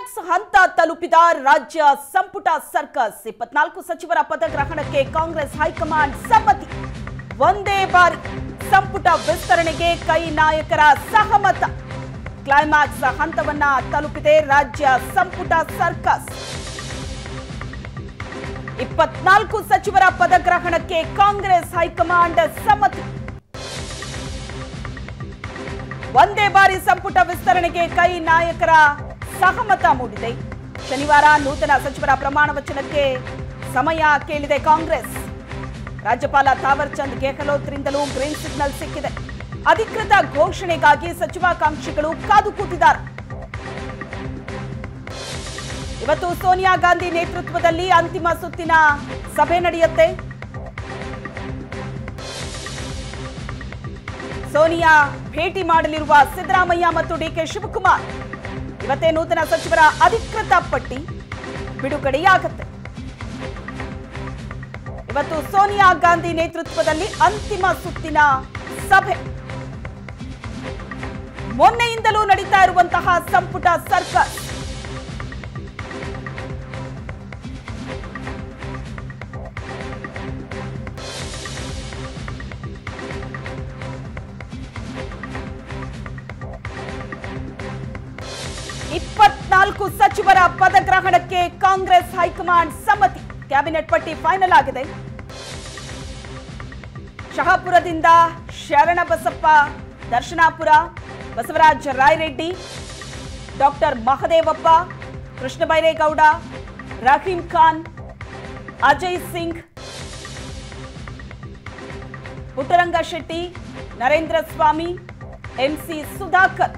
climax ಹಂತ ತಲುಪಿದ ರಾಜ್ಯ ಸಂಪುಟ ಸರ್ಕಸ್ ಇಪ್ಪತ್ನಾಲ್ಕು ಸಚಿವರ ಪದಗ್ರಹಣಕ್ಕೆ ಕಾಂಗ್ರೆಸ್ ಹೈಕಮಾಂಡ್ ಸಮ್ಮತಿ ಒಂದೇ ಬಾರಿ ಸಂಪುಟ ವಿಸ್ತರಣೆಗೆ ಕೈ ನಾಯಕರ ಸಹಮತ ಕ್ಲೈಮ್ಯಾಕ್ಸ್ ಹಂತವನ್ನ ತಲುಪಿದೆ ರಾಜ್ಯ ಸಂಪುಟ ಸರ್ಕಸ್ ಇಪ್ಪತ್ನಾಲ್ಕು ಸಚಿವರ ಪದಗ್ರಹಣಕ್ಕೆ ಕಾಂಗ್ರೆಸ್ ಹೈಕಮಾಂಡ್ ಸಮ್ಮತಿ ಒಂದೇ ಬಾರಿ ಸಂಪುಟ ವಿಸ್ತರಣೆಗೆ ಕೈ ನಾಯಕರ ಸಹಮತ ಮೂಡಿದೆ ಶನಿವಾರ ನೂತನ ಸಚಿವರ ಪ್ರಮಾಣ ವಚನಕ್ಕೆ ಸಮಯ ಕೇಳಿದೆ ಕಾಂಗ್ರೆಸ್ ರಾಜ್ಯಪಾಲ ಥಾವರ್ ಚಂದ್ ಗೆಹ್ಲೋತ್ರಿಂದಲೂ ಗ್ರೀನ್ ಸಿಗ್ನಲ್ ಸಿಕ್ಕಿದೆ ಅಧಿಕೃತ ಘೋಷಣೆಗಾಗಿ ಸಚಿವಾಕಾಂಕ್ಷಿಗಳು ಕಾದು ಕೂತಿದ್ದಾರೆ ಇವತ್ತು ಸೋನಿಯಾ ಗಾಂಧಿ ನೇತೃತ್ವದಲ್ಲಿ ಅಂತಿಮ ಸುತ್ತಿನ ಸಭೆ ನಡೆಯುತ್ತೆ ಸೋನಿಯಾ ಭೇಟಿ ಮಾಡಲಿರುವ ಸಿದ್ದರಾಮಯ್ಯ ಮತ್ತು ಡಿಕೆ ಶಿವಕುಮಾರ್ ಇವತ್ತೇ ನೂತನ ಸಚಿವರ ಅಧಿಕೃತ ಪಟ್ಟಿ ಬಿಡುಗಡೆಯಾಗುತ್ತೆ ಇವತ್ತು ಸೋನಿಯಾ ಗಾಂಧಿ ನೇತೃತ್ವದಲ್ಲಿ ಅಂತಿಮ ಸುತ್ತಿನ ಸಭೆ ಮೊನ್ನೆಯಿಂದಲೂ ನಡೀತಾ ಇರುವಂತಹ ಸಂಪುಟ ಸರ್ಕಸ್ ಇಪ್ಪತ್ನಾಲ್ಕು ಸಚಿವರ ಪದಗ್ರಹಣಕ್ಕೆ ಕಾಂಗ್ರೆಸ್ ಹೈಕಮಾಂಡ್ ಸಮ್ಮತಿ ಕ್ಯಾಬಿನೆಟ್ ಪಟ್ಟಿ ಫೈನಲ್ ಆಗಿದೆ ಶಹಾಪುರದಿಂದ Sharanabasappa Darshanapur Basavaraj Rayareddy doctor Mahadevappa Krishna Byregowda Rahim Khan Ajay Singh Puttaranga Shetty Narendra Swamy MC Sudhakar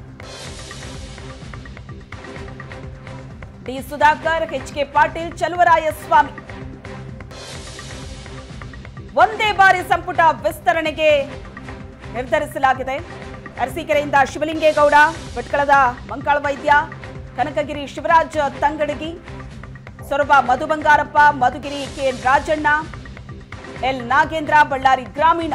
D Sudhakar H K Patil Chaluvaraya Swamy ಒಂದೇ ಬಾರಿ ಸಂಪುಟ ವಿಸ್ತರಣೆಗೆ ನಿರ್ಧರಿಸಲಾಗಿದೆ ಅರಸೀಕೆರೆಯಿಂದ ಶಿವಲಿಂಗೇಗೌಡ ಭಟ್ಕಳದ ಮಂಕಾಳ ವೈದ್ಯ ಕನಕಗಿರಿ ಶಿವರಾಜ್ ತಂಗಡಗಿ ಸೊರಬ ಮಧು ಬಂಗಾರಪ್ಪ ಮಧುಗಿರಿ ಕೆ ರಾಜಣ್ಣ ಎಲ್ ನಾಗೇಂದ್ರ ಬಳ್ಳಾರಿ ಗ್ರಾಮೀಣ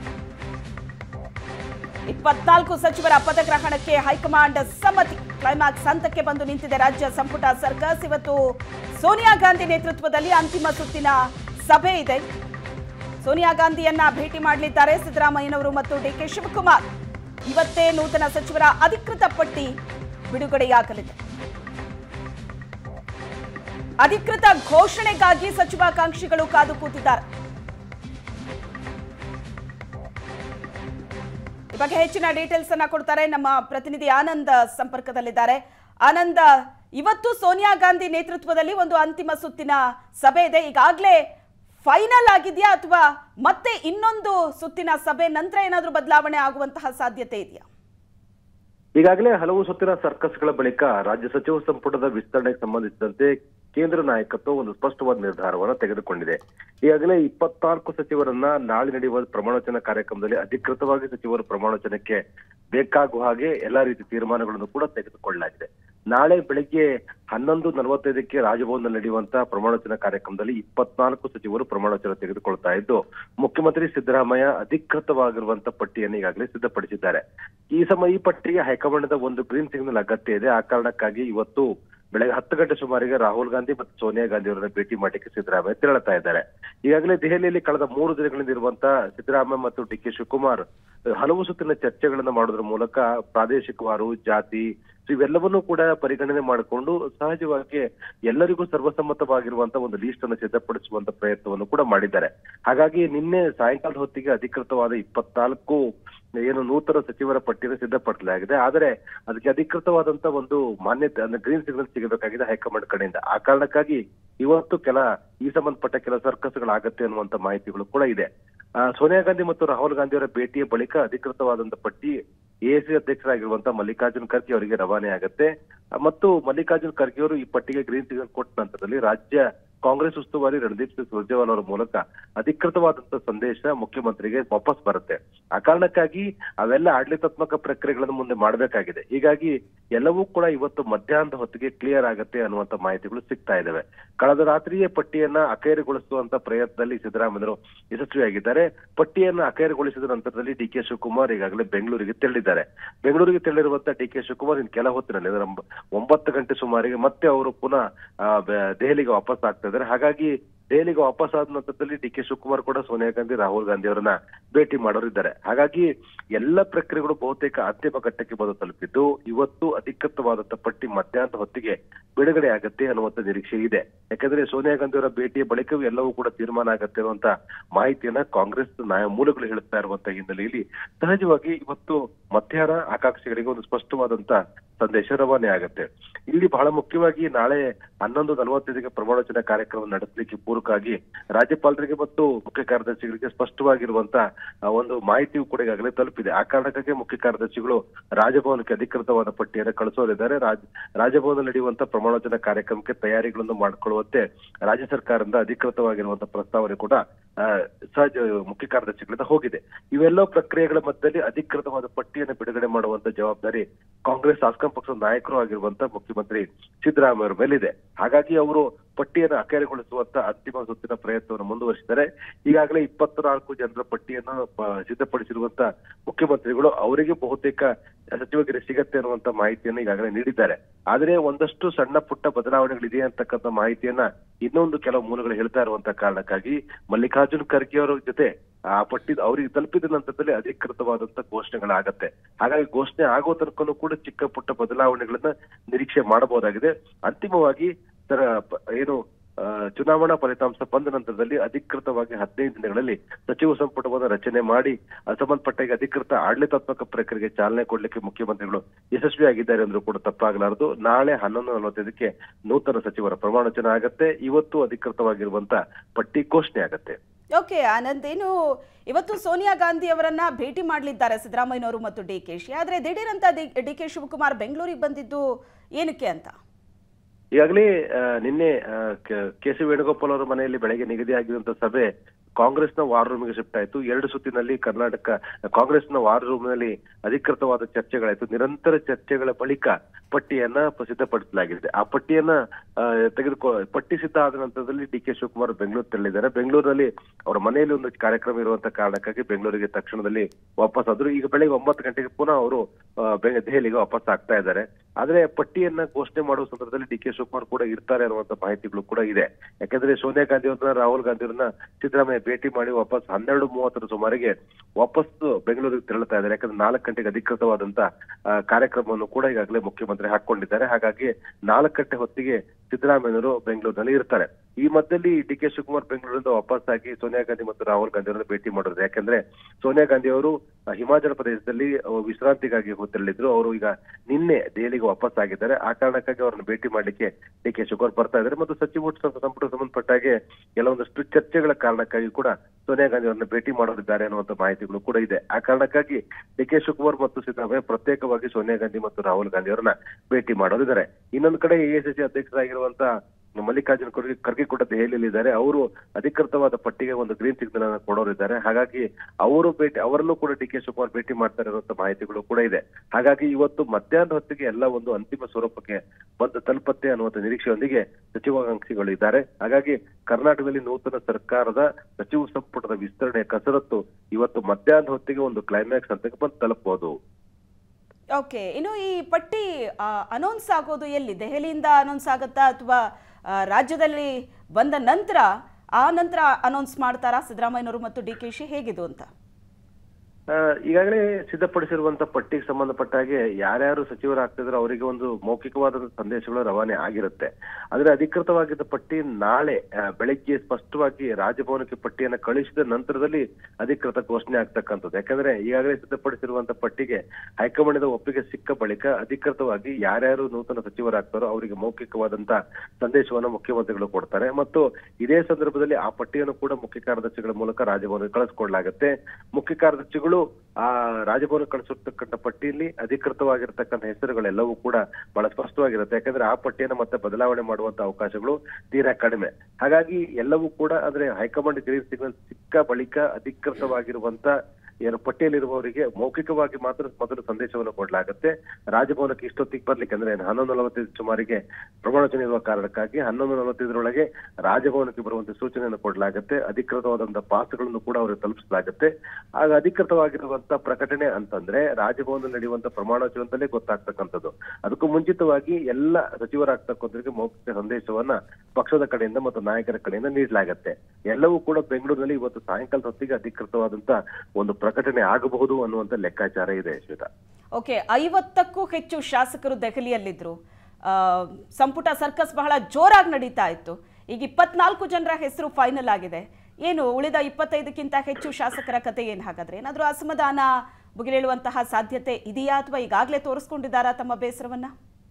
ಇಪ್ಪತ್ನಾಲ್ಕು ಸಚಿವರ ಪದಗ್ರಹಣಕ್ಕೆ ಹೈಕಮಾಂಡ್ ಸಮ್ಮತಿ ಕ್ಲೈಮ್ಯಾಕ್ಸ್ ಹಂತಕ್ಕೆ ಬಂದು ನಿಂತಿದೆ ರಾಜ್ಯ ಸಂಪುಟ ಸರ್ಕಸ್ ಇವತ್ತು ಸೋನಿಯಾ ಗಾಂಧಿ ನೇತೃತ್ವದಲ್ಲಿ ಅಂತಿಮ ಸುತ್ತಿನ ಸಭೆ ಇದೆ ಸೋನಿಯಾ ಗಾಂಧಿಯನ್ನ ಭೇಟಿ ಮಾಡಲಿದ್ದಾರೆ ಸಿದ್ದರಾಮಯ್ಯನವರು ಮತ್ತು ಡಿಕೆ ಶಿವಕುಮಾರ್ ಇವತ್ತೇ ನೂತನ ಸಚಿವರ ಅಧಿಕೃತ ಪಟ್ಟಿ ಬಿಡುಗಡೆಯಾಗಲಿದೆ ಅಧಿಕೃತ ಘೋಷಣೆಗಾಗಿ ಸಚಿವಾಕಾಂಕ್ಷಿಗಳು ಕಾದು ಕೂತಿದ್ದಾರೆ ಈ ಬಗ್ಗೆ ಹೆಚ್ಚಿನ ಡೀಟೇಲ್ಸ್ ಅನ್ನ ಕೊಡ್ತಾರೆ ನಮ್ಮ ಪ್ರತಿನಿಧಿ ಆನಂದ್ ಸಂಪರ್ಕದಲ್ಲಿದ್ದಾರೆ ಆನಂದ್ ಇವತ್ತು ಸೋನಿಯಾ ಗಾಂಧಿ ನೇತೃತ್ವದಲ್ಲಿ ಒಂದು ಅಂತಿಮ ಸುತ್ತಿನ ಸಭೆ ಇದೆ ಈಗಾಗಲೇ ಫೈನಲ್ ಆಗಿದೆಯಾ ಅಥವಾ ಮತ್ತೆ ಇನ್ನೊಂದು ಸುತ್ತಿನ ಸಭೆ ನಂತರ ಏನಾದರೂ ಬದಲಾವಣೆ ಆಗುವಂತಹ ಸಾಧ್ಯತೆ ಇದೆಯಾ ಈಗಾಗಲೇ ಹಲವು ಸುತ್ತಿನ ಸರ್ಕಸ್ಗಳ ಬಳಿಕ ರಾಜ್ಯ ಸಚಿವ ಸಂಪುಟದ ವಿಸ್ತರಣೆಗೆ ಸಂಬಂಧಿಸಿದಂತೆ ಕೇಂದ್ರ ನಾಯಕತ್ವ ಒಂದು ಸ್ಪಷ್ಟವಾದ ನಿರ್ಧಾರವನ್ನು ತೆಗೆದುಕೊಂಡಿದೆ ಈಗಾಗಲೇ ಇಪ್ಪತ್ನಾಲ್ಕು ಸಚಿವರನ್ನ ನಾಳೆ ನಡೆಯುವ ಪ್ರಮಾಣವಚನ ಕಾರ್ಯಕ್ರಮದಲ್ಲಿ ಅಧಿಕೃತವಾಗಿ ಸಚಿವರು ಪ್ರಮಾಣವಚನಕ್ಕೆ ಬೇಕಾಗುವ ಹಾಗೆ ಎಲ್ಲಾ ರೀತಿ ತೀರ್ಮಾನಗಳನ್ನು ಕೂಡ ತೆಗೆದುಕೊಳ್ಳಲಾಗಿದೆ ನಾಳೆ ಬೆಳಿಗ್ಗೆ ಹನ್ನೊಂದು ನಲವತ್ತೈದಕ್ಕೆ ರಾಜಭವನದಲ್ಲಿ ನಡೆಯುವಂತಹ ಪ್ರಮಾಣವಚನ ಕಾರ್ಯಕ್ರಮದಲ್ಲಿ ಇಪ್ಪತ್ನಾಲ್ಕು ಸಚಿವರು ಪ್ರಮಾಣವಚನ ತೆಗೆದುಕೊಳ್ತಾ ಇದ್ದು ಮುಖ್ಯಮಂತ್ರಿ ಸಿದ್ದರಾಮಯ್ಯ ಅಧಿಕೃತವಾಗಿರುವಂತಹ ಪಟ್ಟಿಯನ್ನು ಈಗಾಗಲೇ ಸಿದ್ಧಪಡಿಸಿದ್ದಾರೆ ಈ ಸಮಯ ಈ ಪಟ್ಟಿಗೆ ಹೈಕಮಾಂಡ್ನ ಒಂದು ಗ್ರೀನ್ ಸಿಗ್ನಲ್ ಅಗತ್ಯ ಇದೆ ಆ ಕಾರಣಕ್ಕಾಗಿ ಇವತ್ತು ಬೆಳಗ್ಗೆ ಹತ್ತು ಗಂಟೆ ಸುಮಾರಿಗೆ ರಾಹುಲ್ ಗಾಂಧಿ ಮತ್ತು ಸೋನಿಯಾ ಗಾಂಧಿ ಅವರನ್ನ ಭೇಟಿ ಮಾಡಲಿಕ್ಕೆ ಸಿದ್ದರಾಮಯ್ಯ ತೆರಳುತ್ತಾ ಇದ್ದಾರೆ ಈಗಾಗಲೇ ದೆಹಲಿಯಲ್ಲಿ ಕಳೆದ ಮೂರು ದಿನಗಳಿಂದ ಇರುವಂತಹ ಸಿದ್ದರಾಮಯ್ಯ ಮತ್ತು ಡಿ ಕೆ ಶಿವಕುಮಾರ್ ಹಲವು ಸುತ್ತಿನ ಚರ್ಚೆಗಳನ್ನ ಮಾಡೋದ್ರ ಮೂಲಕ ಪ್ರಾದೇಶಿಕವಾರು ಜಾತಿ ಸೊ ಇವೆಲ್ಲವನ್ನೂ ಕೂಡ ಪರಿಗಣನೆ ಮಾಡಿಕೊಂಡು ಸಹಜವಾಗಿ ಎಲ್ಲರಿಗೂ ಸರ್ವಸಮ್ಮತವಾಗಿರುವಂತಹ ಒಂದು ಲೀಸ್ಟ್ ಅನ್ನು ಸಿದ್ಧಪಡಿಸುವಂತ ಪ್ರಯತ್ನವನ್ನು ಕೂಡ ಮಾಡಿದ್ದಾರೆ ಹಾಗಾಗಿ ನಿನ್ನೆ ಸಾಯಂಕಾಲದ ಹೊತ್ತಿಗೆ ಅಧಿಕೃತವಾದ ಇಪ್ಪತ್ನಾಲ್ಕು ಏನು ನೂತನ ಸಚಿವರ ಪಟ್ಟಿಯನ್ನು ಸಿದ್ಧಪಡಿಸಲಾಗಿದೆ ಆದರೆ ಅದಕ್ಕೆ ಅಧಿಕೃತವಾದಂತ ಒಂದು ಮಾನ್ಯತೆ ಅಂದ್ರೆ ಗ್ರೀನ್ ಸಿಗ್ನಲ್ ಸಿಗಬೇಕಾಗಿದೆ ಹೈಕಮಾಂಡ್ ಕಡೆಯಿಂದ ಆ ಕಾರಣಕ್ಕಾಗಿ ಇವತ್ತು ಕೆಲ ಈ ಸಂಬಂಧಪಟ್ಟ ಕೆಲ ಸರ್ಕಸ್ಗಳಾಗತ್ತೆ ಅನ್ನುವಂತ ಮಾಹಿತಿಗಳು ಕೂಡ ಇದೆ ಆ, ಸೋನಿಯಾ ಗಾಂಧಿ ಮತ್ತು ರಾಹುಲ್ ಗಾಂಧಿ ಅವರ ಭೇಟಿಯ ಬಳಿಕ ಅಧಿಕೃತವಾದಂತ ಪಟ್ಟಿ ಎಎಸಿ ಅಧ್ಯಕ್ಷರಾಗಿರುವಂತಹ ಮಲ್ಲಿಕಾರ್ಜುನ್ ಖರ್ಗೆ ಅವರಿಗೆ ರವಾನೆ ಆಗುತ್ತೆ ಆ, ಮತ್ತು ಮಲ್ಲಿಕಾರ್ಜುನ್ ಖರ್ಗೆ ಅವರು ಈ ಪಟ್ಟಿಗೆ ಗ್ರೀನ್ ಸಿಗ್ನಲ್ ಕೊಟ್ಟ ನಂತರದಲ್ಲಿ ರಾಜ್ಯ ಕಾಂಗ್ರೆಸ್ ಉಸ್ತುವಾರಿ ರಣದೀಪ್ ಸಿಂಗ್ ಸುರ್ಜೇವಾಲ ಅವರ ಮೂಲಕ ಅಧಿಕೃತವಾದಂತಹ ಸಂದೇಶ ಮುಖ್ಯಮಂತ್ರಿಗೆ ವಾಪಸ್ ಬರುತ್ತೆ ಆ ಕಾರಣಕ್ಕಾಗಿ ಅವೆಲ್ಲ ಆಡಳಿತಾತ್ಮಕ ಪ್ರಕ್ರಿಯೆಗಳನ್ನು ಮುಂದೆ ಮಾಡಬೇಕಾಗಿದೆ ಹೀಗಾಗಿ ಎಲ್ಲವೂ ಕೂಡ ಇವತ್ತು ಮಧ್ಯಾಹ್ನದ ಹೊತ್ತಿಗೆ ಕ್ಲಿಯರ್ ಆಗತ್ತೆ ಅನ್ನುವಂತ ಮಾಹಿತಿಗಳು ಸಿಗ್ತಾ ಇದಾವೆ ಕಳೆದ ರಾತ್ರಿಯೇ ಪಟ್ಟಿಯನ್ನ ಅಖೈರುಗೊಳಿಸುವಂತ ಪ್ರಯತ್ನದಲ್ಲಿ ಸಿದ್ದರಾಮಯ್ಯರು ಯಶಸ್ವಿಯಾಗಿದ್ದಾರೆ ಪಟ್ಟಿಯನ್ನ ಅಖೈರುಗೊಳಿಸಿದ ನಂತರದಲ್ಲಿ ಡಿ ಕೆ ಶಿವಕುಮಾರ್ ಈಗಾಗಲೇ ಬೆಂಗಳೂರಿಗೆ ತೆರಳಿದ್ದಾರೆ ಬೆಂಗಳೂರಿಗೆ ತೆರಳಿರುವಂತ ಡಿ ಕೆ ಶಿವಕುಮಾರ್ ಇನ್ನು ಕೆಲ ಹೊತ್ತಿನಲ್ಲಿ ಅಂದ್ರೆ ಒಂಬ- ಒಂಬತ್ತು ಗಂಟೆ ಸುಮಾರಿಗೆ ಮತ್ತೆ ಅವರು ಪುನಃ ಆ, ಬೆ- ದೆಹಲಿಗೆ ವಾಪಸ್ ಆಗ್ತಾ ಇದ್ದಾರೆ ಹಾಗಾಗಿ ದೆಹಲಿಗೆ ವಾಪಸ್ ಆದ ನಂತರದಲ್ಲಿ ಡಿ ಕೆ ಶಿವಕುಮಾರ್ ಕೂಡ ಸೋನಿಯಾ ಗಾಂಧಿ ರಾಹುಲ್ ಗಾಂಧಿ ಅವರನ್ನ ಭೇಟಿ ಮಾಡೋರಿದ್ದಾರೆ ಹಾಗಾಗಿ ಎಲ್ಲ ಪ್ರಕ್ರಿಯೆಗಳು ಬಹುತೇಕ ಅಂತಿಮ ಘಟ್ಟಕ್ಕೆ ಬಂದು ತಲುಪಿದ್ದು ಇವತ್ತು ಅಧಿಕೃತವಾದಂತ ಪಟ್ಟಿ ಮಧ್ಯಾಹ್ನದ ಹೊತ್ತಿಗೆ ಬಿಡುಗಡೆ ಆಗತ್ತೆ ಅನ್ನುವಂತ ನಿರೀಕ್ಷೆ ಇದೆ ಯಾಕಂದ್ರೆ ಸೋನಿಯಾ ಗಾಂಧಿ ಅವರ ಭೇಟಿಯ ಬಳಿಕವೂ ಎಲ್ಲವೂ ಕೂಡ ತೀರ್ಮಾನ ಆಗತ್ತೆ ಅನ್ನುವಂತ ಮಾಹಿತಿಯನ್ನ ಕಾಂಗ್ರೆಸ್ ನಾಯ ಮೂಲಗಳು ಹೇಳುತ್ತಾ ಇರುವಂತ ಹಿನ್ನೆಲೆಯಲ್ಲಿ ಸಹಜವಾಗಿ ಇವತ್ತು ಮಧ್ಯಾಹ್ನ ಆಕಾಂಕ್ಷಿಗಳಿಗೆ ಒಂದು ಸ್ಪಷ್ಟವಾದಂತ ಸಂದೇಶ ರವಾನೆ ಆಗತ್ತೆ ಇಲ್ಲಿ ಬಹಳ ಮುಖ್ಯವಾಗಿ ನಾಳೆ ಹನ್ನೊಂದು ನಲವತ್ತೈದಕ್ಕೆ ಪ್ರಮಾಣವಚನ ಕಾರ್ಯಕ್ರಮ ನಡೆಸಲಿಕ್ಕೆ ಪೂರಕವಾಗಿ ರಾಜ್ಯಪಾಲರಿಗೆ ಮತ್ತು ಮುಖ್ಯ ಕಾರ್ಯದರ್ಶಿಗಳಿಗೆ ಸ್ಪಷ್ಟವಾಗಿರುವಂತ ಆ, ಒಂದು ಮಾಹಿತಿಯು ಕೂಡ ಈಗಾಗಲೇ ತಲುಪಿದೆ ಆ ಕಾರಣಕ್ಕಾಗಿ ಮುಖ್ಯ ಕಾರ್ಯದರ್ಶಿಗಳು ರಾಜಭವನಕ್ಕೆ ಅಧಿಕೃತವಾದ ಪಟ್ಟಿಯನ್ನು ಕಳಿಸೋರಿದ್ದಾರೆ ರಾಜ ರಾಜಭವನದಲ್ಲಿ ನಡೆಯುವಂತ ಪ್ರಮಾಣವಚನ ಕಾರ್ಯಕ್ರಮಕ್ಕೆ ತಯಾರಿಗಳನ್ನು ಮಾಡಿಕೊಳ್ಳುವಂತೆ ರಾಜ್ಯ ಸರ್ಕಾರದಿಂದ ಅಧಿಕೃತವಾಗಿರುವಂತ ಪ್ರಸ್ತಾವನೆ ಕೂಡ ಆ, ಸಹಜ ಮುಖ್ಯ ಕಾರ್ಯದರ್ಶಿಗಳಿಂದ ಹೋಗಿದೆ ಇವೆಲ್ಲ ಪ್ರಕ್ರಿಯೆಗಳ ಮಧ್ಯದಲ್ಲಿ ಅಧಿಕೃತವಾದ ಪಟ್ಟಿಯನ್ನು ಬಿಡುಗಡೆ ಮಾಡುವಂತ ಜವಾಬ್ದಾರಿ ಕಾಂಗ್ರೆಸ್ ಶಾಸಕ ಪಕ್ಷದ ನಾಯಕರು ಆಗಿರುವಂತ ಮುಖ್ಯಮಂತ್ರಿ ಸಿದ್ದರಾಮಯ್ಯ ಅವರ ಮೇಲಿದೆ ಹಾಗಾಗಿ ಅವರು ಪಟ್ಟಿಯನ್ನು ಅಖೈರುಗೊಳಿಸುವಂತ ಅಂತಿಮ ಸುತ್ತಿನ ಪ್ರಯತ್ನವನ್ನು ಮುಂದುವರಿಸಿದ್ದಾರೆ ಈಗಾಗಲೇ ಇಪ್ಪತ್ನಾಲ್ಕು ಜನರ ಪಟ್ಟಿಯನ್ನು ಪ- ಸಿದ್ಧಪಡಿಸಿರುವಂತ ಮುಖ್ಯಮಂತ್ರಿಗಳು ಅವರಿಗೆ ಬಹುತೇಕ ಸಚಿವಗಿರಿ ಸಿಗತ್ತೆ ಅನ್ನುವಂತ ಮಾಹಿತಿಯನ್ನು ಈಗಾಗಲೇ ನೀಡಿದ್ದಾರೆ ಆದ್ರೆ ಒಂದಷ್ಟು ಸಣ್ಣ ಪುಟ್ಟ ಬದಲಾವಣೆಗಳಿದೆ ಅಂತಕ್ಕಂಥ ಮಾಹಿತಿಯನ್ನ ಇನ್ನೊಂದು ಕೆಲವು ಮೂಲಗಳು ಹೇಳ್ತಾ ಇರುವಂತ ಕಾರಣಕ್ಕಾಗಿ ಮಲ್ಲಿಕಾರ್ಜುನ್ ಖರ್ಗೆ ಅವರ ಜೊತೆ ಆ ಪಟ್ಟಿ ಅವರಿಗೆ ತಲುಪಿದ ನಂತರದಲ್ಲಿ ಅಧಿಕೃತವಾದಂತ ಘೋಷಣೆಗಳಾಗತ್ತೆ ಹಾಗಾಗಿ ಘೋಷಣೆ ಆಗೋ ತನಕನೂ ಕೂಡ ಚಿಕ್ಕ ಪುಟ್ಟ ಬದಲಾವಣೆಗಳನ್ನ ನಿರೀಕ್ಷೆ ಮಾಡಬಹುದಾಗಿದೆ ಅಂತಿಮವಾಗಿ ತರ ಪ- ಏನು ಆ, ಚುನಾವಣಾ ಫಲಿತಾಂಶ ಬಂದ ನಂತರದಲ್ಲಿ ಅಧಿಕೃತವಾಗಿ ಹದಿನೈದು ದಿನಗಳಲ್ಲಿ ಸಚಿವ ಸಂಪುಟವನ್ನು ರಚನೆ ಮಾಡಿ ಅದು ಸಂಬಂಧಪಟ್ಟ ಅಧಿಕೃತ ಆಡಳಿತಾತ್ಮಕ ಪ್ರಕ್ರಿಯೆಗೆ ಚಾಲನೆ ಕೊಡ್ಲಿಕ್ಕೆ ಮುಖ್ಯಮಂತ್ರಿಗಳು ಯಶಸ್ವಿಯಾಗಿದ್ದಾರೆ ಅಂದ್ರೂ ಕೂಡ ತಪ್ಪಾಗಲಾರದು ನಾಳೆ ಹನ್ನೊಂದು ನಲವತ್ತೈದಕ್ಕೆ ನೂತನ ಸಚಿವರ ಪ್ರಮಾಣ ವಚನ ಆಗತ್ತೆ ಇವತ್ತು ಅಧಿಕೃತವಾಗಿರುವಂತ ಪಟ್ಟಿ ಘೋಷಣೆ ಆಗತ್ತೆ ಓಕೆ ಆನಂದ್ ಏನು ಇವತ್ತು ಸೋನಿಯಾ ಗಾಂಧಿ ಅವರನ್ನ ಭೇಟಿ ಮಾಡಲಿದ್ದಾರೆ ಸಿದ್ದರಾಮಯ್ಯನವರು ಮತ್ತು ಡಿ ಕೆ ಶಿ ಆದರೆ ದಿಢೀರಂತ ಡಿ ಕೆ ಶಿವಕುಮಾರ್ ಬೆಂಗಳೂರಿಗೆ ಬಂದಿದ್ದು ಏನಕ್ಕೆ ಅಂತ ಈಗಾಗಲೇ ಆ, ನಿನ್ನೆ ಕೆ ಸಿ ವೇಣುಗೋಪಾಲ್ ಅವರ ಮನೆಯಲ್ಲಿ ಬೆಳಗ್ಗೆ ನಿಗದಿಯಾಗಿರುವಂತ ಸಭೆ ಕಾಂಗ್ರೆಸ್ನ ವಾರ್ ರೂಮ್ಗೆ ಶಿಫ್ಟ್ ಆಯಿತು ಎರಡು ಸುತ್ತಿನಲ್ಲಿ ಕರ್ನಾಟಕ ಕಾಂಗ್ರೆಸ್ನ ವಾರ್ ರೂಮ್ನಲ್ಲಿ ಅಧಿಕೃತವಾದ ಚರ್ಚೆಗಳಾಯಿತು ನಿರಂತರ ಚರ್ಚೆಗಳ ಬಳಿಕ ಪಟ್ಟಿಯನ್ನ ಪ- ಸಿದ್ಧಪಡಿಸಲಾಗಿದೆ ಆ ಪಟ್ಟಿಯನ್ನ ಆ, ತೆಗೆದುಕೊ ಪಟ್ಟಿ ಸಿದ್ಧ ಆದ ನಂತರದಲ್ಲಿ ಡಿ ಕೆ ಶಿವಕುಮಾರ್ ಬೆಂಗಳೂರು ತೆರಳಿದ್ದಾರೆ ಬೆಂಗಳೂರಿನಲ್ಲಿ ಅವರ ಮನೆಯಲ್ಲಿ ಒಂದು ಕಾರ್ಯಕ್ರಮ ಇರುವಂತ ಕಾರಣಕ್ಕಾಗಿ ಬೆಂಗಳೂರಿಗೆ ತಕ್ಷಣದಲ್ಲಿ ವಾಪಸ್ ಆದ್ರು ಈಗ ಬೆಳಗ್ಗೆ ಒಂಬತ್ತು ಗಂಟೆಗೆ ಪುನಃ ಅವರು ಆ, ಬೆ- ದೆಹಲಿಗೆ ವಾಪಸ್ ಆಗ್ತಾ ಇದ್ದಾರೆ ಆದ್ರೆ ಪಟ್ಟಿಯನ್ನ ಘೋಷಣೆ ಮಾಡುವ ಸಂದರ್ಭದಲ್ಲಿ ಡಿ ಕೆ ಶಿವಕುಮಾರ್ ಕೂಡ ಇರ್ತಾರೆ ಅನ್ನುವಂತ ಮಾಹಿತಿಗಳು ಕೂಡ ಇದೆ ಯಾಕಂದ್ರೆ ಸೋನಿಯಾ ಗಾಂಧಿ ಅವ್ರನ್ನ ರಾಹುಲ್ ಗಾಂಧಿ ಅವ್ರನ್ನ ಸಿದ್ದರಾಮಯ್ಯ ಭೇಟಿ ಮಾಡಿ ವಾಪಸ್ ಹನ್ನೆರಡು ಮೂವತ್ತರ ಸುಮಾರಿಗೆ ವಾಪಸ್ ಬೆಂಗಳೂರಿಗೆ ತೆರಳುತ್ತಾ ಇದ್ದಾರೆ ಯಾಕಂದ್ರೆ ನಾಲ್ಕು ಗಂಟೆಗೆ ಅಧಿಕೃತವಾದಂತ ಆ, ಕಾರ್ಯಕ್ರಮವನ್ನು ಕೂಡ ಈಗಾಗಲೇ ಮುಖ್ಯಮಂತ್ರಿ ಹಾಕೊಂಡಿದ್ದಾರೆ ಹಾಗಾಗಿ ನಾಲ್ಕು ಗಂಟೆ ಹೊತ್ತಿಗೆ ಸಿದ್ದರಾಮಯ್ಯನವರು ಬೆಂಗಳೂರಿನಲ್ಲಿ ಇರ್ತಾರೆ ಈ ಮಧ್ಯದಲ್ಲಿ ಡಿ ಕೆ ಶಿವಕುಮಾರ್ ಬೆಂಗಳೂರಿಂದ ವಾಪಸ್ ಆಗಿ ಸೋನಿಯಾ ಗಾಂಧಿ ಮತ್ತು ರಾಹುಲ್ ಗಾಂಧಿ ಅವರನ್ನು ಭೇಟಿ ಮಾಡಿದ್ರು ಯಾಕಂದ್ರೆ ಸೋನಿಯಾ ಗಾಂಧಿ ಅವರು ಆ, ಹಿಮಾಚಲ ಪ್ರದೇಶದಲ್ಲಿ ಆ, ವಿಶ್ರಾಂತಿಗಾಗಿ ಹೋಗಿ ತೆರಳಿದ್ರು ಅವರು ಈಗ ನಿನ್ನೆ ದೆಹಲಿಗೆ ವಾಪಸ್ ಆಗಿದ್ದಾರೆ ಆ ಕಾರಣಕ್ಕಾಗಿ ಅವರನ್ನು ಭೇಟಿ ಮಾಡ್ಲಿಕ್ಕೆ ಡಿ ಕೆ ಶಿವಕುಮಾರ್ ಬರ್ತಾ ಇದ್ದಾರೆ ಮತ್ತು ಸಚಿವ ಸಂಪುಟ ಸಂಬಂಧಪಟ್ಟ ಹಾಗೆ ಕೆಲವೊಂದಷ್ಟು ಚರ್ಚೆಗಳ ಕಾರಣಕ್ಕಾಗಿ ಕೂಡ ಸೋನಿಯಾ ಗಾಂಧಿ ಅವರನ್ನು ಭೇಟಿ ಮಾಡೋರಿದ್ದಾರೆ ಅನ್ನುವಂತ ಮಾಹಿತಿಗಳು ಕೂಡ ಇದೆ ಆ ಕಾರಣಕ್ಕಾಗಿ ಡಿ ಕೆ ಶಿವಕುಮಾರ್ ಮತ್ತು ಸಿದ್ದರಾಮಯ್ಯ ಪ್ರತ್ಯೇಕವಾಗಿ ಸೋನಿಯಾ ಗಾಂಧಿ ಮತ್ತು ರಾಹುಲ್ ಗಾಂಧಿ ಅವರನ್ನ ಭೇಟಿ ಮಾಡೋರಿದ್ದಾರೆ ಇನ್ನೊಂದು ಕಡೆ ಎಐಸಿಸಿ ಅಧ್ಯಕ್ಷರಾಗಿರುವಂತ ಮಲ್ಲಿಕಾರ್ಜುನ ಖರ್ಗೆ ಖರ್ಗೆ ಕೂಡ ದೆಹಲಿಯಲ್ಲಿ ಇದ್ದಾರೆ ಅವರು ಅಧಿಕೃತವಾದ ಪಟ್ಟಿಗೆ ಒಂದು ಗ್ರೀನ್ ಸಿಗ್ನಲ್ ಅನ್ನು ಕೊಡೋರಿದ್ದಾರೆ ಹಾಗಾಗಿ ಅವರು ಭೇಟಿ ಅವರನ್ನು ಕೂಡ ಡಿ ಕೆ ಶಿವಕುಮಾರ್ ಭೇಟಿ ಮಾಡ್ತಾರೆ ಇರುವಂತ ಮಾಹಿತಿಗಳು ಕೂಡ ಇದೆ ಹಾಗಾಗಿ ಇವತ್ತು ಮಧ್ಯಾಹ್ನದ ಹೊತ್ತಿಗೆ ಎಲ್ಲ ಒಂದು ಅಂತಿಮ ಸ್ವರೂಪಕ್ಕೆ ಬಂದು ತಲುಪತ್ತೆ ಅನ್ನುವಂತ ನಿರೀಕ್ಷೆಯೊಂದಿಗೆ ಸಚಿವಾಕಾಂಕ್ಷಿಗಳು ಇದ್ದಾರೆ ಹಾಗಾಗಿ ಕರ್ನಾಟಕದಲ್ಲಿ ನೂತನ ಸರ್ಕಾರದ ಸಚಿವ ಸಂಪುಟದ ವಿಸ್ತರಣೆಯ ಕಸರತ್ತು ಇವತ್ತು ಮಧ್ಯಾಹ್ನದ ಹೊತ್ತಿಗೆ ಒಂದು ಕ್ಲೈಮ್ಯಾಕ್ಸ್ ಹಂತಕ್ಕೆ ಬಂದು ತಲುಪಬಹುದು ಓಕೆ ಇನ್ನು ಈ ಪಟ್ಟಿ ಅನೌನ್ಸ್ ಆಗೋದು ಎಲ್ಲಿ ದೆಹಲಿಯಿಂದ ಅನೌನ್ಸ್ ಆಗುತ್ತಾ ಅಥವಾ ರಾಜ್ಯದಲ್ಲಿ ಬಂದ ನಂತರ ಆ ನಂತರ ಅನೌನ್ಸ್ ಮಾಡ್ತಾರಾ ಸಿದ್ದರಾಮಯ್ಯನವರು ಮತ್ತು ಡಿ ಕೆ ಶಿ ಹೇಗಿದು ಅಂತ ಆ, ಈಗಾಗಲೇ ಸಿದ್ಧಪಡಿಸಿರುವಂತ ಪಟ್ಟಿಗೆ ಸಂಬಂಧಪಟ್ಟ ಹಾಗೆ ಯಾರ್ಯಾರು ಸಚಿವರಾಗ್ತಿದ್ರು ಅವರಿಗೆ ಒಂದು ಮೌಖಿಕವಾದ ಸಂದೇಶಗಳು ರವಾನೆ ಆಗಿರುತ್ತೆ ಆದ್ರೆ ಅಧಿಕೃತವಾಗಿದ್ದ ಪಟ್ಟಿ ನಾಳೆ ಆ, ಬೆಳಗ್ಗೆ ಸ್ಪಷ್ಟವಾಗಿ ರಾಜಭವನಕ್ಕೆ ಪಟ್ಟಿಯನ್ನ ಕಳಿಸಿದ ನಂತರದಲ್ಲಿ ಅಧಿಕೃತ ಘೋಷಣೆ ಆಗ್ತಕ್ಕಂಥದ್ದು ಯಾಕಂದ್ರೆ ಈಗಾಗಲೇ ಸಿದ್ಧಪಡಿಸಿರುವಂತ ಪಟ್ಟಿಗೆ ಹೈಕಮಾಂಡ್ನ ಒಪ್ಪಿಗೆ ಸಿಕ್ಕ ಬಳಿಕ ಅಧಿಕೃತವಾಗಿ ಯಾರ್ಯಾರು ನೂತನ ಸಚಿವರಾಗ್ತಾರೋ ಅವರಿಗೆ ಮೌಖಿಕವಾದಂತ ಸಂದೇಶವನ್ನು ಮುಖ್ಯಮಂತ್ರಿಗಳು ಕೊಡ್ತಾರೆ ಮತ್ತು ಇದೇ ಸಂದರ್ಭದಲ್ಲಿ ಆ ಪಟ್ಟಿಯನ್ನು ಕೂಡ ಮುಖ್ಯ ಕಾರ್ಯದರ್ಶಿಗಳ ಮೂಲಕ ರಾಜಭವನಕ್ಕೆ ಕಳಿಸ್ಕೊಡ್ಲಾಗುತ್ತೆ ಮುಖ್ಯ ಕಾರ್ಯದರ್ಶಿಗಳು ಹೆಸರುಗಳು ಆ ರಾಜಭವನ ಕಳಿಸಿರ್ತಕ್ಕಂಥ ಪಟ್ಟಿಯಲ್ಲಿ ಅಧಿಕೃತವಾಗಿರ್ತಕ್ಕಂಥ ಹೆಸರುಗಳೆಲ್ಲವೂ ಕೂಡ ಬಹಳ ಸ್ಪಷ್ಟವಾಗಿರುತ್ತೆ ಯಾಕಂದ್ರೆ ಆ ಪಟ್ಟಿಯನ್ನು ಮತ್ತೆ ಬದಲಾವಣೆ ಮಾಡುವಂತ ಅವಕಾಶಗಳು ತೀರಾ ಕಡಿಮೆ ಹಾಗಾಗಿ ಎಲ್ಲವೂ ಕೂಡ ಅಂದ್ರೆ ಹೈಕಮಾಂಡ್ ಗ್ರೀನ್ ಸಿಗ್ನಲ್ ಸಿಕ್ಕ ಬಳಿಕ ಅಧಿಕೃತವಾಗಿರುವಂತ ಏನು ಪಟ್ಟಿಯಲ್ಲಿರುವವರಿಗೆ ಮೌಖಿಕವಾಗಿ ಮಾತ್ರ ಮೊದಲು ಸಂದೇಶವನ್ನು ಕೊಡಲಾಗುತ್ತೆ ರಾಜಭವನಕ್ಕೆ ಇಷ್ಟೊತ್ತಿಗೆ ಬರ್ಲಿಕ್ಕೆ ಅಂದ್ರೆ ಹನ್ನೊಂದು ನಲವತ್ತೈದು ಸುಮಾರಿಗೆ ಪ್ರಮಾಣವಚನ ಇರುವ ಕಾರಣಕ್ಕಾಗಿ ಹನ್ನೊಂದು ನಲವತ್ತೈದರೊಳಗೆ ರಾಜಭವನಕ್ಕೆ ಬರುವಂತೆ ಸೂಚನೆಯನ್ನು ಕೊಡಲಾಗುತ್ತೆ ಅಧಿಕೃತವಾದಂತಹ ಪಾಸ್ಗಳನ್ನು ಕೂಡ ಅವರಿಗೆ ತಲುಪಿಸಲಾಗುತ್ತೆ ಆಗ ಅಧಿಕೃತವಾಗಿರುವಂತ ಪ್ರಕಟಣೆ ಅಂತಂದ್ರೆ ರಾಜಭವನದಲ್ಲಿ ನಡೆಯುವಂತ ಪ್ರಮಾಣವಚನದಲ್ಲೇ ಗೊತ್ತಾಗ್ತಕ್ಕಂಥದ್ದು ಅದಕ್ಕೂ ಮುಂಚಿತವಾಗಿ ಎಲ್ಲ ಸಚಿವರಾಗ್ತಕ್ಕಂಥವರಿಗೆ ಮೌಖಿಕ ಸಂದೇಶವನ್ನ ಪಕ್ಷದ ಕಡೆಯಿಂದ ಮತ್ತು ನಾಯಕರ ಕಡೆಯಿಂದ ನೀಡಲಾಗತ್ತೆ ಎಲ್ಲವೂ ಕೂಡ ಬೆಂಗಳೂರಿನಲ್ಲಿ ಇವತ್ತು ಸಾಯಂಕಾಲದ ಹೊತ್ತಿಗೆ ಅಧಿಕೃತವಾದಂತ ಒಂದು ಪ್ರಕಟಣೆ ಆಗಬಹುದು ಅನ್ನುವಂತ ಲೆಕ್ಕಾಚಾರ ಇದೆ ಶ್ವೇತಾ ಓಕೆ ಐವತ್ತಕ್ಕೂ ಹೆಚ್ಚು ಶಾಸಕರು ದೆಹಲಿಯಲ್ಲಿದ್ರು ಆ, ಸಂಪುಟ ಸರ್ಕಸ್ ಬಹಳ ಜೋರಾಗಿ ನಡೀತಾ ಇತ್ತು ಈಗ ಇಪ್ಪತ್ನಾಲ್ಕು ಜನರ ಹೆಸರು ಫೈನಲ್ ಆಗಿದೆ ಏನು ಉಳಿದ ಇಪ್ಪತ್ತೈದಕ್ಕಿಂತ ಹೆಚ್ಚು ಶಾಸಕರ ಕತೆ ಏನು ಹಾಗಾದ್ರೆ ಏನಾದರೂ ಅಸಮಾಧಾನ ಬುಗಿಲೇಳುವಂತಹ ಸಾಧ್ಯತೆ ಇದೆಯಾ ಅಥವಾ ಈಗಾಗಲೇ ತೋರಿಸ್ಕೊಂಡಿದ್ದಾರಾ ತಮ್ಮ ಬೇಸರವನ್ನ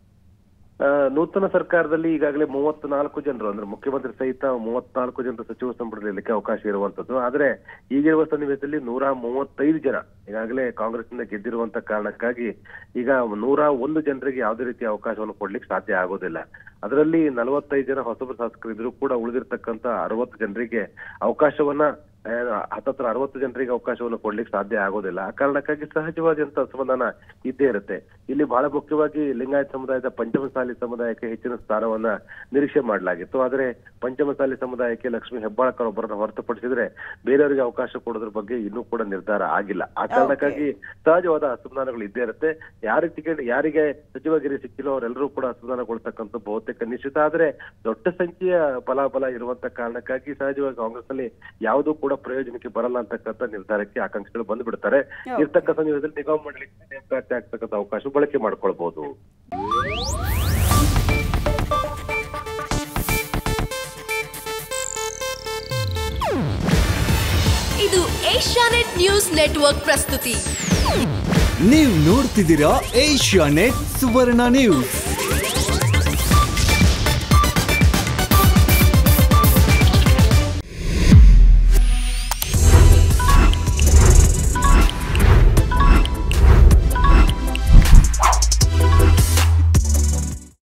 ಆ, ನೂತನ ಸರ್ಕಾರದಲ್ಲಿ ಈಗಾಗಲೇ ಮೂವತ್ನಾಲ್ಕು ಜನರು ಅಂದ್ರೆ ಮುಖ್ಯಮಂತ್ರಿ ಸಹಿತ ಮೂವತ್ನಾಲ್ಕು ಜನರು ಸಚಿವ ಸಂಪುಟದಲ್ಲಿ ಅವಕಾಶ ಇರುವಂತದ್ದು ಆದ್ರೆ ಈಗಿರುವ ಸನ್ನಿವೇಶದಲ್ಲಿ ನೂರ ಮೂವತ್ತೈದು ಜನ ಈಗಾಗಲೇ ಕಾಂಗ್ರೆಸ್ನಿಂದ ಗೆದ್ದಿರುವಂತ ಕಾರಣಕ್ಕಾಗಿ ಈಗ ನೂರ ಒಂದು ಜನರಿಗೆ ಯಾವುದೇ ರೀತಿಯ ಅವಕಾಶವನ್ನು ಕೊಡ್ಲಿಕ್ಕೆ ಸಾಧ್ಯ ಆಗೋದಿಲ್ಲ ಅದರಲ್ಲಿ ನಲವತ್ತೈದು ಜನ ಹೊಸಬರು ಶಾಸಕರು ಇದ್ರು ಕೂಡ ಉಳಿದಿರ್ತಕ್ಕಂತ ಅರವತ್ತು ಜನರಿಗೆ ಅವಕಾಶವನ್ನ ಆ, ಹತ್ತತ್ರ ಅರವತ್ತು ಜನರಿಗೆ ಅವಕಾಶವನ್ನು ಕೊಡ್ಲಿಕ್ಕೆ ಸಾಧ್ಯ ಆಗೋದಿಲ್ಲ ಆ ಕಾರಣಕ್ಕಾಗಿ ಸಹಜವಾದಂತ ಅಸಮಾಧಾನ ಇದ್ದೇ ಇರುತ್ತೆ ಇಲ್ಲಿ ಬಹಳ ಮುಖ್ಯವಾಗಿ ಲಿಂಗಾಯತ ಸಮುದಾಯದ ಪಂಚಮಸಾಲಿ ಸಮುದಾಯಕ್ಕೆ ಹೆಚ್ಚಿನ ಸ್ಥಾನವನ್ನ ನಿರೀಕ್ಷೆ ಮಾಡಲಾಗಿತ್ತು ಆದ್ರೆ ಪಂಚಮಸಾಲಿ ಸಮುದಾಯಕ್ಕೆ ಲಕ್ಷ್ಮೀ ಹೆಬ್ಬಾಳ್ಕರ್ ಒಬ್ಬರನ್ನ ಹೊರತುಪಡಿಸಿದ್ರೆ ಬೇರೆಯವರಿಗೆ ಅವಕಾಶ ಕೊಡೋದ್ರ ಬಗ್ಗೆ ಇನ್ನೂ ಕೂಡ ನಿರ್ಧಾರ ಆಗಿಲ್ಲ ಆ ಕಾರಣಕ್ಕಾಗಿ ಸಹಜವಾದ ಅಸಮಾಧಾನಗಳು ಇದ್ದೇ ಇರುತ್ತೆ ಯಾರಿಗೆ ಟಿಕೆಟ್ ಯಾರಿಗೆ ಸಚಿವಗಿರಿ ಸಿಕ್ಕಿಲ್ಲೋ ಅವರೆಲ್ಲರೂ ಕೂಡ ಅಸಮಾಧಾನಗೊಳ್ತಕ್ಕಂಥ ಬಹುತೇಕ ನಿಶ್ಚಿತ ಆದ್ರೆ ದೊಡ್ಡ ಸಂಖ್ಯೆಯ ಫಲಾಫಲ ಇರುವಂತ ಕಾರಣಕ್ಕಾಗಿ ಸಹಜವಾಗಿ ಕಾಂಗ್ರೆಸ್ ನಲ್ಲಿ ಯಾವುದೂ ಕೂಡ ಪ್ರಯೋಜನಕ್ಕೆ ಬರಲ್ಲ ಅಂತಕ್ಕಂಥ ನಿರ್ಧಾರಕ್ಕೆ ಆಕಾಂಕ್ಷಿಗಳು ಬಂದು ಬಿಡ್ತಾರೆ ಇರ್ತಕ್ಕ ಸಂದರ್ಭದಲ್ಲಿ ನಿಗಮ ಮಂಡಳಿಗೆ ನೇಮಕಾತಿ ಆಗ್ತಕ್ಕಂಥ ಅವಕಾಶ ಬಳಕೆ ಮಾಡ್ಕೊಳ್ಬಹುದು ಇದು ಏಷ್ಯಾನೆಟ್ ನ್ಯೂಸ್ ನೆಟ್ವರ್ಕ್ ಪ್ರಸ್ತುತಿ ನೀವು ನೋಡ್ತಿದ್ದೀರಾ ಏಷ್ಯಾ ನೆಟ್ ಸುವರ್ಣ ನ್ಯೂಸ್